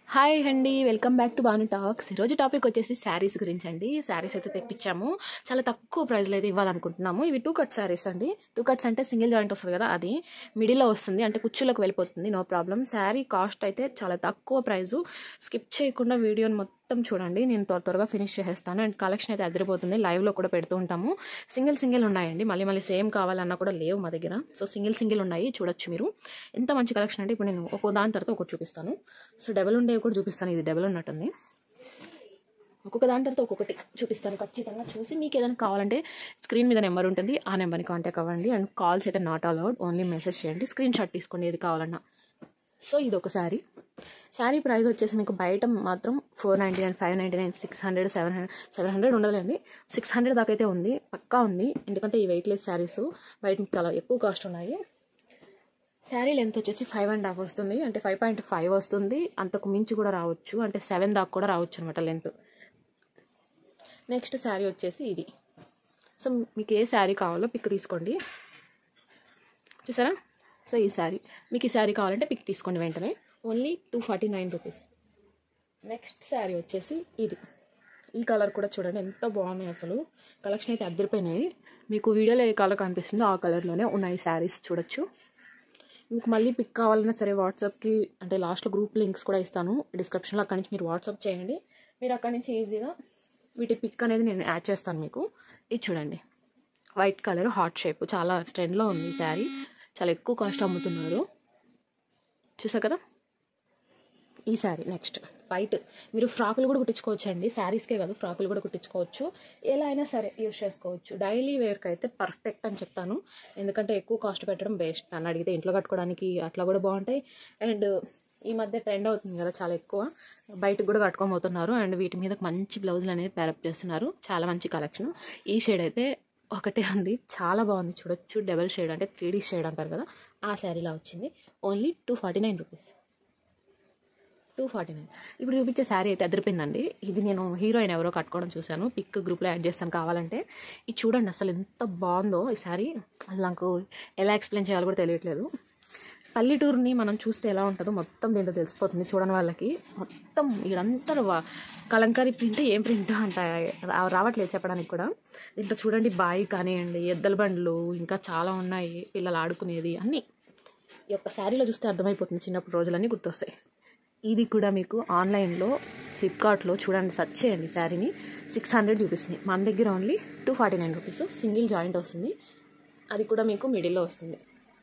hi అండి welcome back to Banu talks ఈరోజు topic వచ్చేసి శారీస్ గురించి అండి శారీస్ అయితే తెప్పించాము చాలా తక్కువ ప్రైస్లో అయితే ఇవ్వాలనుకుంటున్నాము ఇవి టూ కట్ శారీస్ అండి టూ కట్స్ అంటే సింగిల్ జాయింట్ వస్తుంది కదా అది మిడిల్లో వస్తుంది అంటే కుచ్చులకు వెళ్ళిపోతుంది నో ప్రాబ్లం శారీ కాస్ట్ అయితే చాలా తక్కువ ప్రైజు స్కిప్ చేయకుండా వీడియోని మొత్తం చూడండి నేను త్వర త్వరగా ఫినిష్ చేసేస్తాను అండ్ కలెక్షన్ అయితే అదిరిపోతుంది లైవ్లో కూడా పెడుతూ ఉంటాము సింగిల్ సింగిల్ ఉన్నాయండి మళ్ళీ మళ్ళీ సేమ్ కావాలన్నా కూడా లేవు మా దగ్గర సో సింగిల్ సింగిల్ ఉన్నాయి చూడొచ్చు మీరు ఎంత మంచి కలెక్షన్ అంటే ఇప్పుడు నేను ఒక్కో దాని తర్వాత ఒకటి చూపిస్తాను సో డబల్ ఉండేవి కూడా చూపిస్తాను ఇది డబల్ ఉన్నట్టుంది ఒక్కొక్క దాని తర్వాత ఒక్కొక్కటి చూపిస్తాను ఖచ్చితంగా చూసి మీకు ఏదైనా కావాలంటే స్క్రీన్ మీద నెంబర్ ఉంటుంది ఆ నెంబర్ని కాంటాక్ట్ అవ్వండి అండ్ కాల్స్ అయితే నాట్ అలౌడ్ ఓన్లీ మెసేజ్ చేయండి స్క్రీన్ షాట్ తీసుకోండి ఏది కావాలన్నా సో ఇది ఒక శారీ శారీ ప్రైస్ వచ్చేసి మీకు బయట మాత్రం four ninety nine five ninety nine six hundred seven hundred seven hundred ఉండదండి సిక్స్ హండ్రెడ్ దాకా అయితే ఉంది పక్కా ఉంది ఎందుకంటే ఈ వెయిట్లెస్ శారీస్ బయట చాలా ఎక్కువ కాస్ట్ ఉన్నాయి శారీ లెంత్ వచ్చేసి ఫైవ్ అండ్ హాఫ్ వస్తుంది అంటే ఫైవ్ పాయింట్ ఫైవ్ వస్తుంది అంతకు మించి కూడా రావచ్చు అంటే సెవెన్ దాకా కూడా రావచ్చు అనమాట లెంత్ నెక్స్ట్ శారీ వచ్చేసి ఇది సో మీకు ఏ శారీ కావాలో పిక్ తీసుకోండి చూసారా సో ఈ శారీ మీకు ఈ శారీ కావాలంటే పిక్ తీసుకోండి వెంటనే only two forty nine rupees next sari వచ్చేసి ఇది ఈ కలర్ కూడా చూడండి ఎంత బాగున్నాయి అసలు కలెక్షన్ అయితే అద్దరిపోయినాయి మీకు వీడియోలో ఏ కలర్ కనిపిస్తుందో ఆ కలర్లోనే ఉన్నాయి శారీస్ చూడొచ్చు మీకు మళ్ళీ పిక్ కావాలన్నా సరే వాట్సాప్కి అంటే లాస్ట్లో గ్రూప్ లింక్స్ కూడా ఇస్తాను డిస్క్రిప్షన్లో అక్కడి నుంచి మీరు వాట్సాప్ చేయండి మీరు అక్కడి నుంచి ఈజీగా వీటి పిక్ అనేది నేను యాడ్ చేస్తాను మీకు ఇది చూడండి వైట్ కలర్ హాట్ షేప్ చాలా ట్రెండ్లో ఉంది ఈ శారీ చాలా ఎక్కువ కాస్ట్ అమ్ముతున్నారు చూసా కదా ఈ శారీ నెక్స్ట్ వైట్ మీరు ఫ్రాకులు కూడా కుట్టించుకోవచ్చు అండి శారీస్కే కాదు ఫ్రాకులు కూడా కుట్టించుకోవచ్చు ఎలా అయినా సరే యూస్ చేసుకోవచ్చు డైలీ వేర్కి అయితే పర్ఫెక్ట్ అని చెప్తాను ఎందుకంటే ఎక్కువ కాస్ట్ పెట్టడం బెస్ట్ నన్ను అడిగితే ఇంట్లో కట్టుకోవడానికి అట్లా కూడా బాగుంటాయి అండ్ ఈ మధ్య ట్రెండ్ అవుతుంది కదా చాలా ఎక్కువ బయటకు కూడా కట్టుకోబోతున్నారు అండ్ వీటి మీద మంచి బ్లౌజులు అనేది పేరప్ చేస్తున్నారు చాలా మంచి కలెక్షన్ ఈ షేడ్ అయితే ఒకటే ఉంది చాలా బాగుంది చూడొచ్చు డబల్ షేడ్ అంటే త్రీ డీ షేడ్ అంటారు కదా ఆ శారీలా వచ్చింది only two forty nine rupees two forty nine ఇప్పుడు చూపించే శారీ అయితే అదిరిపోయిందండి ఇది నేను హీరోయిన్ ఎవరో కట్టుకోవడం చూశాను పిక్ గ్రూప్లో యాడ్ చేస్తాను కావాలంటే ఇది చూడండి అసలు ఎంత బాగుందో ఈ శారీ అసలు నాకు ఎలా ఎక్స్ప్లెయిన్ చేయాలో కూడా తెలియట్లేదు పల్లెటూరుని మనం చూస్తే ఎలా ఉంటుందో మొత్తం దీంట్లో తెలిసిపోతుంది చూడని వాళ్ళకి మొత్తం ఇదంతా వా- కలంకారీ ప్రింట్ ఏం ప్రింట్ అంట రా- రావట్లేదు చెప్పడానికి కూడా దీంట్లో చూడండి బాయి కానివ్వండి ఎద్దల బండ్లు ఇంకా చాలా ఉన్నాయి పిల్లలు ఆడుకునేది అన్నీ ఈ యొక్క శారీలో చూస్తే అర్థమైపోతుంది చిన్నప్పుడు రోజులన్నీ గుర్తొస్తాయి ఇది కూడా మీకు ఆన్లైన్లో ఫ్లిప్కార్ట్లో చూడండి సెర్చ్ చేయండి శారీని సిక్స్ హండ్రెడ్ చూపిస్తుంది మన దగ్గర only two forty nine rupees single joint వస్తుంది అది కూడా మీకు మిడిల్లో వస్తుంది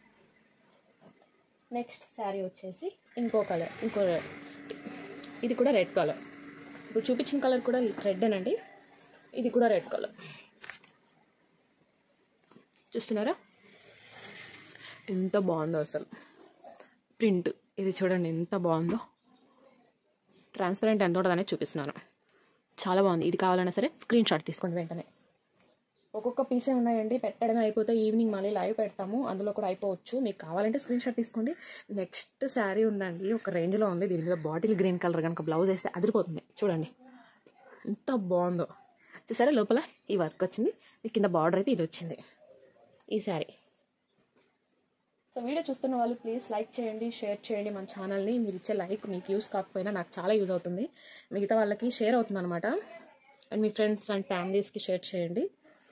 నెక్స్ట్ శారీ వచ్చేసి ఇంకో కలర్ ఇంకో ఇది కూడా రెడ్ కలర్ ఇప్పుడు చూపించిన కలర్ కూడా రెడ్ అనండి ఇది కూడా రెడ్ కలర్ చూస్తున్నారా ఎంత బాగుందో అసలు ప్రింట్ ఇది చూడండి ఎంత బాగుందో ట్రాన్స్పరెంట్ ఎంత ఉంటుంది అనేది చూపిస్తున్నాను చాలా బాగుంది ఇది కావాలన్నా సరే స్క్రీన్ షాట్ తీసుకోండి వెంటనే ఒక్కొక్క పీసే ఉన్నాయండి పెట్టడమే అయిపోతే ఈవినింగ్ మళ్ళీ లైవ్ పెడతాము అందులో కూడా అయిపోవచ్చు మీకు కావాలంటే స్క్రీన్ షాట్ తీసుకోండి నెక్స్ట్ శారీ ఉందండి ఒక రేంజ్లో ఉంది దీని మీద బాటిల్ గ్రీన్ కలర్ కనుక బ్లౌజ్ వేస్తే అదిరిపోతుంది చూడండి ఎంత బాగుందో చూసారా లోపల ఈ వర్క్ వచ్చింది మీ కింద బార్డర్ అయితే ఇది వచ్చింది ఈ శారీ సో వీడియో చూస్తున్న వాళ్ళు ప్లీజ్ లైక్ చేయండి షేర్ చేయండి మన ఛానల్ని మీరు ఇచ్చే లైక్ మీకు యూస్ కాకపోయినా నాకు చాలా యూజ్ అవుతుంది మిగతా వాళ్ళకి షేర్ అవుతుంది అనమాట అండ్ మీ ఫ్రెండ్స్ అండ్ ఫ్యామిలీస్కి షేర్ చేయండి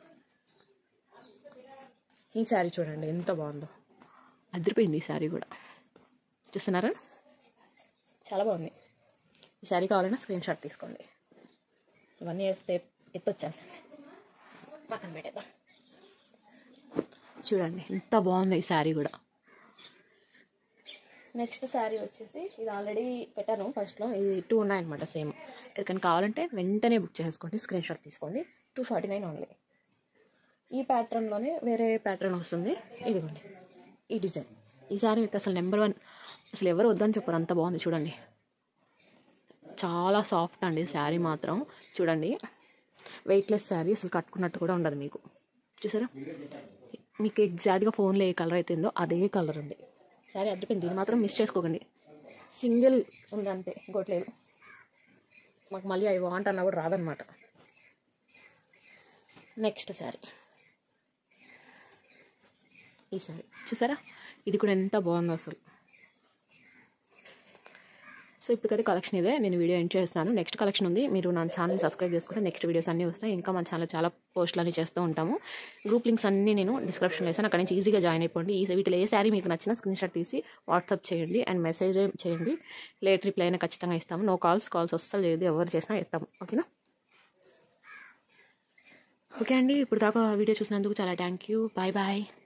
ఈ శారీ చూడండి ఎంత బాగుందో అదిరిపోయింది ఈ శారీ కూడా చూస్తున్నారా చాలా బాగుంది ఈ శారీ కావాలన్నా స్క్రీన్ షాట్ తీసుకోండి ఇవన్నీ వేస్తే ఎత్తొచ్చేస్తాయి పక్కన పెట్టేద్దాం చూడండి ఎంత బాగుంది ఈ శారీ కూడా నెక్స్ట్ శారీ వచ్చేసి ఇది ఆల్రెడీ పెట్టాను ఫస్ట్లో ఇది టూ ఉన్నాయన్నమాట సేమ్ ఎవరికైనా కావాలంటే వెంటనే బుక్ చేసుకోండి స్క్రీన్ షాట్ తీసుకోండి టూ ఫార్టీ నైన్ ఓన్లీ ఈ ప్యాటర్న్లోనే వేరే ప్యాటర్న్ వస్తుంది ఇదిగోండి ఈ డిజైన్ ఈ శారీ అయితే అసలు నెంబర్ వన్ అసలు ఎవరు వద్దని చెప్పారు అంత బాగుంది చూడండి చాలా సాఫ్ట్ అండి శారీ మాత్రం చూడండి వెయిట్లెస్ శారీ అసలు కట్టుకున్నట్టు కూడా ఉండదు మీకు చూసారా మీకు ఎగ్జాక్ట్గా ఫోన్లో ఏ కలర్ అయితే ఉందో అదే కలర్ ఉంది శారీ అడ్డిపోయింది దీన్ని మాత్రం మిస్ చేసుకోకండి సింగిల్ ఉంది అంతే ఇంకోట్లేదు మాకు మళ్ళీ అవి వాంట్ అన్నా కూడా రాదనమాట నెక్స్ట్ శారీ ఈ శారీ చూసారా ఇది కూడా ఎంత బాగుందో అసలు సో ఇప్పటికైతే కలెక్షన్ ఇదే నేను వీడియో ఎండ్ చేస్తాను నెక్స్ట్ కలెక్షన్ ఉంది మీరు నా ఛానల్ సబ్స్క్రైబ్ చేసుకుంటే నెక్స్ట్ వీడియోస్ అన్నీ వస్తాయి ఇంకా మన ఛానల్ చాలా పోస్టులు అన్ని చేస్తూ ఉంటాము గ్రూప్ లింక్స్ అన్నీ నేను డిస్క్రిప్షన్లో వేసాను అక్కడ నుంచి ఈజీగా జాయిన్ అయిపోండి ఈ వీటిలో ఏ శారీ మీకు నచ్చిన స్క్రీన్ షాట్ తీసి వాట్సాప్ చేయండి అండ్ మెసేజ్ చేయండి లేట్ రిప్లై అయినా ఖచ్చితంగా ఇస్తాము నో కాల్స్ కాల్స్ వస్తా లేదు ఎవరు చేసినా ఇస్తాము ఓకేనా ఓకే అండి ఇప్పుడు దాకా వీడియో చూసినందుకు చాలా థ్యాంక్ యూ బాయ్ బాయ్